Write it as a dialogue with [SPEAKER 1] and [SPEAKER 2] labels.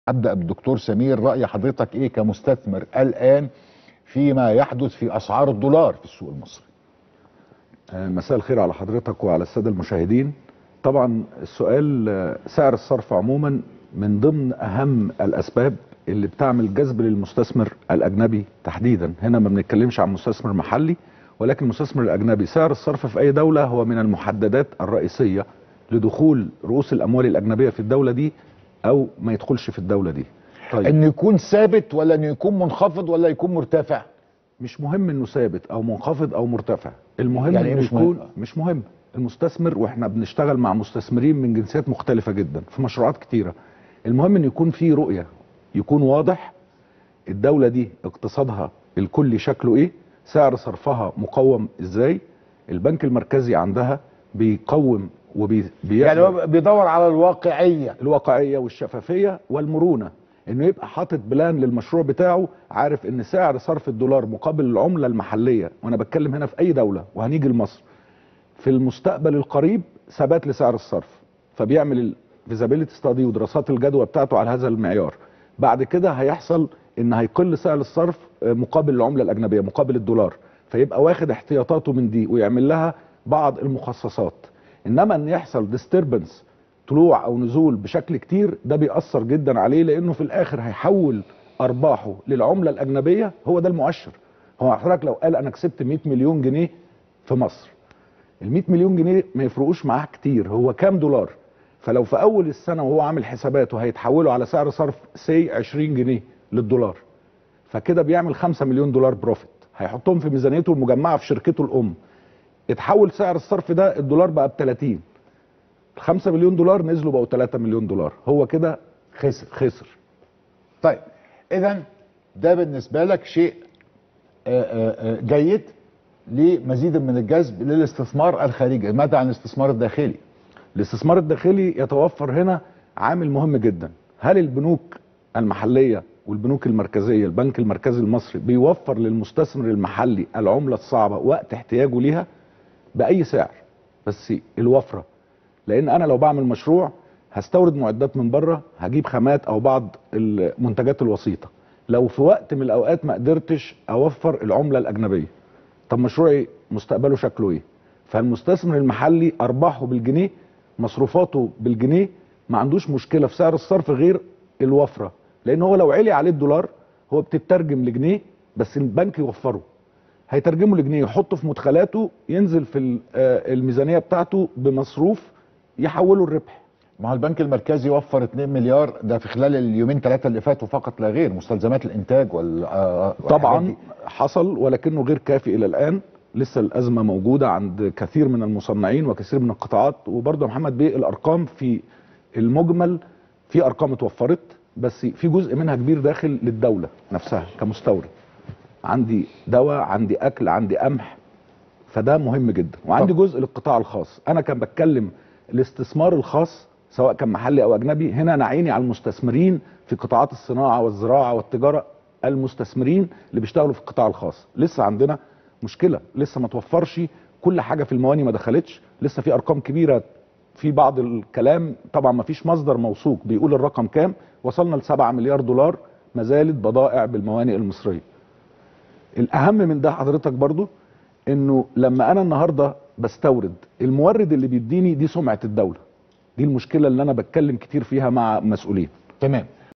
[SPEAKER 1] ابدا بالدكتور سمير راي حضرتك ايه كمستثمر الان فيما يحدث في اسعار الدولار في السوق المصري
[SPEAKER 2] آه، مساء الخير على حضرتك وعلى الساده المشاهدين طبعا السؤال آه، سعر الصرف عموما من ضمن اهم الاسباب اللي بتعمل جذب للمستثمر الاجنبي تحديدا هنا ما بنتكلمش عن مستثمر محلي ولكن المستثمر الاجنبي سعر الصرف في اي دوله هو من المحددات الرئيسيه لدخول رؤوس الاموال الاجنبيه في الدوله دي او ما يدخلش في الدوله دي
[SPEAKER 1] طيب. انه يكون ثابت ولا انه يكون منخفض ولا يكون مرتفع
[SPEAKER 2] مش مهم انه ثابت او منخفض او مرتفع المهم
[SPEAKER 1] يعني إيه
[SPEAKER 2] انه
[SPEAKER 1] مش
[SPEAKER 2] يكون
[SPEAKER 1] مهم؟
[SPEAKER 2] مش مهم المستثمر واحنا بنشتغل مع مستثمرين من جنسيات مختلفة جدا في مشروعات كتيرة المهم ان يكون في رؤية يكون واضح الدولة دي اقتصادها الكلي شكله ايه سعر صرفها مقوم ازاي البنك المركزي عندها بيقوم وبي
[SPEAKER 1] يعني هو بيدور على الواقعيه
[SPEAKER 2] الواقعيه والشفافيه والمرونه انه يبقى حاطط بلان للمشروع بتاعه عارف ان سعر صرف الدولار مقابل العمله المحليه وانا بتكلم هنا في اي دوله وهنيجي لمصر في المستقبل القريب ثبات لسعر الصرف فبيعمل الفيزابيلتي ستادي ودراسات الجدوى بتاعته على هذا المعيار بعد كده هيحصل ان هيقل سعر الصرف آه، مقابل العمله الاجنبيه مقابل الدولار فيبقى واخد احتياطاته من دي ويعمل لها بعض المخصصات انما ان يحصل ديستربنس طلوع او نزول بشكل كتير ده بيأثر جدا عليه لانه في الاخر هيحول ارباحه للعمله الاجنبيه هو ده المؤشر هو حضرتك لو قال انا كسبت 100 مليون جنيه في مصر ال 100 مليون جنيه ما يفرقوش معاه كتير هو كام دولار فلو في اول السنه وهو عامل حساباته هيتحولوا على سعر صرف سي 20 جنيه للدولار فكده بيعمل 5 مليون دولار بروفيت هيحطهم في ميزانيته المجمعه في شركته الام اتحول سعر الصرف ده الدولار بقى ب 30 ال 5 مليون دولار نزلوا بقوا 3 مليون دولار هو كده
[SPEAKER 1] خسر
[SPEAKER 2] خسر
[SPEAKER 1] طيب اذا ده بالنسبه لك شيء آه، آه، آه، جيد لمزيد من الجذب للاستثمار الخارجي ماذا عن الاستثمار الداخلي
[SPEAKER 2] الاستثمار الداخلي يتوفر هنا عامل مهم جدا هل البنوك المحليه والبنوك المركزيه البنك المركزي المصري بيوفر للمستثمر المحلي العمله الصعبه وقت احتياجه ليها باي سعر بس الوفره لان انا لو بعمل مشروع هستورد معدات من بره هجيب خامات او بعض المنتجات الوسيطه لو في وقت من الاوقات ما قدرتش اوفر العمله الاجنبيه طب مشروعي مستقبله شكله ايه فالمستثمر المحلي ارباحه بالجنيه مصروفاته بالجنيه ما عندوش مشكله في سعر الصرف غير الوفره لان هو لو علي عليه الدولار هو بتترجم لجنيه بس البنك يوفره هيترجمه لجنيه يحطه في مدخلاته ينزل في ال- آه، الميزانيه بتاعته بمصروف يحوله الربح
[SPEAKER 1] ما هو البنك المركزي وفر 2 مليار ده في خلال اليومين ثلاثه اللي فاتوا فقط لا غير مستلزمات الانتاج وال آه، والحاجات
[SPEAKER 2] طبعا
[SPEAKER 1] دي.
[SPEAKER 2] حصل ولكنه غير كافي الى الان لسه الازمه موجوده عند كثير من المصنعين وكثير من القطاعات وبرضه يا محمد بيه الارقام في المجمل في ارقام اتوفرت بس في جزء منها كبير داخل للدوله نفسها كمستورد عندي دواء عندي اكل عندي قمح فده مهم جدا وعندي
[SPEAKER 1] طب.
[SPEAKER 2] جزء للقطاع الخاص انا كان بتكلم الاستثمار الخاص سواء كان محلي او اجنبي هنا انا عيني على المستثمرين في قطاعات الصناعه والزراعه والتجاره المستثمرين اللي بيشتغلوا في القطاع الخاص لسه عندنا مشكله لسه ما توفرش كل حاجه في المواني ما دخلتش لسه في ارقام كبيره في بعض الكلام طبعا ما فيش مصدر موثوق بيقول الرقم كام وصلنا ل 7 مليار دولار ما زالت بضائع بالموانئ المصريه الاهم من ده حضرتك برضو انه لما انا النهارده بستورد المورد اللي بيديني دي سمعه الدوله دي المشكله اللي انا بتكلم كتير فيها مع مسؤولين
[SPEAKER 1] تمام